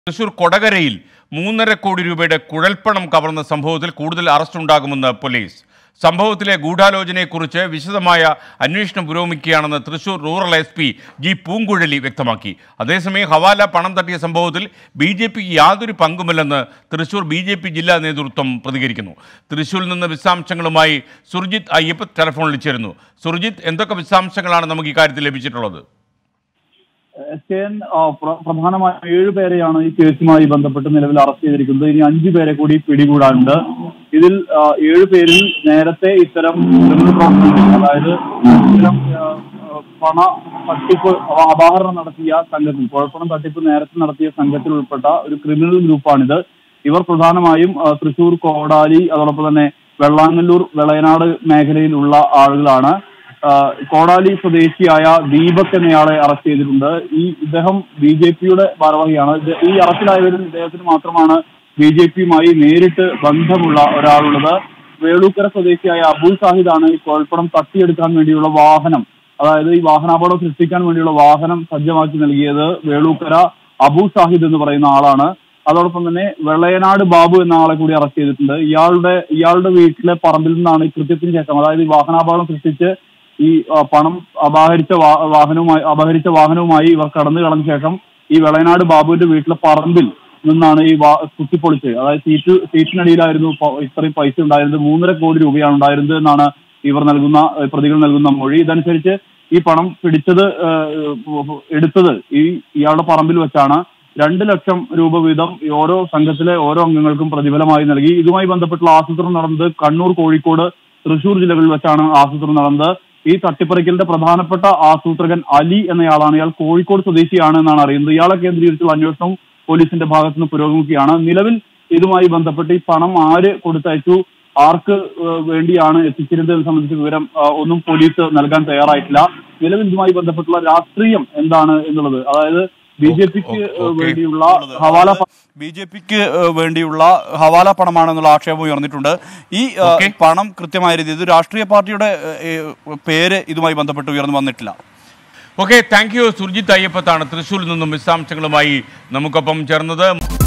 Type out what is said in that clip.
തൃശൂർ കൊടകരയിൽ മൂന്നര കോടി രൂപയുടെ കുഴൽപ്പണം കവർന്ന സംഭവത്തിൽ കൂടുതൽ അറസ്റ്റ് ഉണ്ടാകുമെന്ന് പോലീസ് സംഭവത്തിലെ ഗൂഢാലോചനയെക്കുറിച്ച് വിശദമായ അന്വേഷണം പുരോഗമിക്കുകയാണെന്ന് തൃശൂർ റൂറൽ എസ് പി ജി പൂങ്കുഴലി വ്യക്തമാക്കി അതേസമയം ഹവാല പണം തട്ടിയ സംഭവത്തിൽ ബി ജെ പിക്ക് യാതൊരു പങ്കുമില്ലെന്ന് തൃശൂർ ബി ജെ പി ജില്ലാ നേതൃത്വം പ്രതികരിക്കുന്നു തൃശൂരിൽ നിന്ന് വിശദാംശങ്ങളുമായി സുർജിത്ത് അയ്യപ്പ ടെലിഫോണിൽ ചേരുന്നു സുർജിത്ത് എന്തൊക്കെ വിശദാംശങ്ങളാണ് നമുക്ക് ഇക്കാര്യത്തിൽ ലഭിച്ചിട്ടുള്ളത് എസ് കെ എൻ ആ, പ്ര- പ്രധാനമായും ഏഴ് പേരെയാണ് ഈ കേസുമായി ബന്ധപ്പെട്ട് നിലവിൽ അറസ്റ്റ് ചെയ്തിരിക്കുന്നത് ഇനി അഞ്ചു പേരെ കൂടി പിടികൂടാനുണ്ട് ഇതിൽ ആ, ഏഴ് പേരിൽ നേരത്തെ ഇത്തരം ക്രിമിനൽ പ്രവർത്തനങ്ങൾ അതായത് ഇത്തരം ആ, ആ, പണ തട്ടിപ്പ് അവ- അപഹരണം നടത്തിയ സംഘത്തിൽ കുഴപ്പണം തട്ടിപ്പ് നേരത്തെ നടത്തിയ സംഘത്തിൽ ഉൾപ്പെട്ട ഒരു ക്രിമിനൽ ഗ്രൂപ്പാണിത് ഇവർ പ്രധാനമായും ആ, തൃശൂർ കോടാലി അതോടൊപ്പം തന്നെ വെള്ളാങ്ങല്ലൂർ വെളയനാട് മേഖലയിലുള്ള ആളുകളാണ് ആ, കോടാലി സ്വദേശിയായ ദീപക് എന്നയാളെ അറസ്റ്റ് ചെയ്തിട്ടുണ്ട് ഈ ഇദ്ദേഹം ബി ജെ പിയുടെ ഭാരവാഹിയാണ് ഇത് ഈ അറസ്റ്റിലായവരിൽ ഇദ്ദേഹത്തിന് മാത്രമാണ് ബി ജെ പിയുമായി നേരിട്ട് ബന്ധമുള്ള ഒരാളുള്ളത് വേളൂക്കര സ്വദേശിയായ അബുൽ സാഹിദാണ് ഈ കോൾപ്പണം തട്ടിയെടുക്കാൻ വേണ്ടിയുള്ള വാഹനം അതായത് ഈ വാഹനാപകടം സൃഷ്ടിക്കാൻ വേണ്ടിയുള്ള വാഹനം സജ്ജമാക്കി നൽകിയത് വേളൂക്കര അബു സാഹിദ് എന്ന് പറയുന്ന ആളാണ് അതോടൊപ്പം തന്നെ വെള്ളയനാട് ബാബു എന്ന ആളെ കൂടി അറസ്റ്റ് ചെയ്തിട്ടുണ്ട് ഇയാളുടെ ഇയാളുടെ വീട്ടിലെ പറമ്പിൽ നിന്നാണ് ഈ കൃത്യത്തിന് ശേഷം അതായത് ഈ വാഹനാപകടം സൃഷ്ടിച്ച് ഈ ആ, പണം അപഹരിച്ച വാ- വാഹനവുമായി അപഹരിച്ച വാഹനവുമായി ഇവർ കടന്നു കളഞ്ഞ ശേഷം ഈ വെളയനാട് ബാബുവിന്റെ വീട്ടിലെ പറമ്പിൽ നിന്നാണ് ഈ വാ- കുത്തിപ്പൊളിച്ച് അതായത് സീറ്റ് സീറ്റിനടിയിലായിരുന്നു പ- ഇത്രയും പൈസ ഉണ്ടായിരുന്നത് മൂന്നര കോടി രൂപയാണ് ഉണ്ടായിരുന്നത് എന്നാണ് ഇവർ നൽകുന്ന ഏഹ്, പ്രതികൾ നൽകുന്ന മൊഴി ഇതനുസരിച്ച് ഈ പണം പിടിച്ചത് ഏഹ്, എടുത്തത് ഈ ഇയാളുടെ പറമ്പിൽ വെച്ചാണ് രണ്ട് ലക്ഷം രൂപ വീതം ഈ ഓരോ സംഘത്തിലെ ഓരോ അംഗങ്ങൾക്കും പ്രതിഫലമായി നൽകി ഇതുമായി ബന്ധപ്പെട്ടുള്ള ആസൂത്രണം നടന്നത് കണ്ണൂർ കോഴിക്കോട് തൃശൂർ ജില്ലകളിൽ വെച്ചാണ് ആസൂത്രണം നടന്നത് ഈ തട്ടിപ്പറിക്കലിന്റെ പ്രധാനപ്പെട്ട ആസൂത്രകൻ അലി എന്നയാളാണ് ഇയാൾ കോഴിക്കോട് സ്വദേശിയാണ് എന്നാണ് അറിയുന്നത് ഇയാളെ കേന്ദ്രീകരിച്ചുള്ള അന്വേഷണവും പോലീസിന്റെ ഭാഗത്തു നിന്ന് പുരോഗമിക്കുകയാണ് നിലവിൽ ഇതുമായി ബന്ധപ്പെട്ട് ഈ പണം ആര് കൊടുത്തയച്ചു ആർക്ക് ഏഹ്, വേണ്ടിയാണ് എത്തിച്ചിരുന്നത് സംബന്ധിച്ച വിവരം ആ, ഒന്നും പോലീസ് നൽകാൻ തയ്യാറായിട്ടില്ല നിലവിൽ ഇതുമായി ബന്ധപ്പെട്ടുള്ള രാഷ്ട്രീയം എന്താണ് എന്നുള്ളത് അതായത് ബി ജെ പിക്ക് ഓക്കെ. വേണ്ടിയുള്ള ഹവാല പ- ബി ജെ പിക്ക് വേണ്ടിയുള്ള ഹവാല പണമാണെന്നുള്ള ആക്ഷേപം ഉയർന്നിട്ടുണ്ട് ഈ ഏഹ്, ഓക്കെ. പണം കൃത്യമായ രീതിയിൽ ഇത് രാഷ്ട്രീയ പാർട്ടിയുടെ ഏഹ്, പേര് ഇതുമായി ബന്ധപ്പെട്ട് ഉയർന്നു വന്നിട്ടില്ല ഓക്കെ താങ്ക് യു സുർജിത്ത് അയ്യപ്പത്താണ് തൃശ്ശൂരിൽ നിന്നും വിശദാംശങ്ങളുമായി നമുക്കൊപ്പം ചേർന്നത്